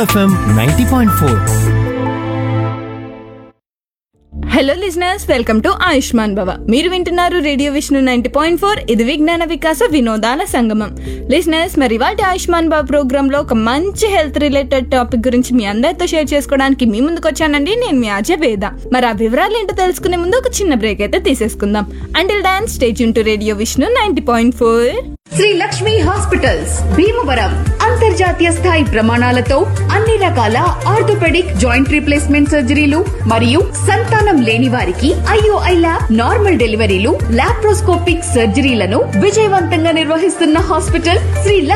FM ninety point four hello listeners welcome to Ayushman Bhava మీరు వింటున్నారు radio Vishnu ninety point four ఇది విజ్ఞాన వికాస వినోదాల సంగమం లిజనర్స్ మరి వాటి ఆయుష్మాన్ భవ ప్రోగ్రామ్ లో ఒక మంచి హెల్త్ రిలేటెడ్ టాపిక్ గురించి మీ అందరితో షేర్ చేసుకోవడానికి మీ ముందుకు వచ్చానండి నేను మీ అజయ్ వేద మరి ఆ వివరాలు ఏంటో తెలుసుకునే ముందు ఒక చిన్న బ్రేక్ అయితే తీసేసుకుందాం until then stay tuned to radio Vishnu ninety point four Shri Lakshmi hospitals Bhimavaram అంతర్జాతీయ స్థాయి ప్రమాణాలతో అన్ని రకాల ఆర్థోపెడిక్ జాయింట్ రీప్లేస్మెంట్ సర్జరీలు మరియు సంతానం లేని వారికి ఐఓఐ ల్యాబ్ నార్మల్ డెలివరీలు లాప్రోస్కోపిక్ సర్జరీలను విజయవంతంగా నిర్వహిస్తున్న హాస్పిటల్ శ్రీ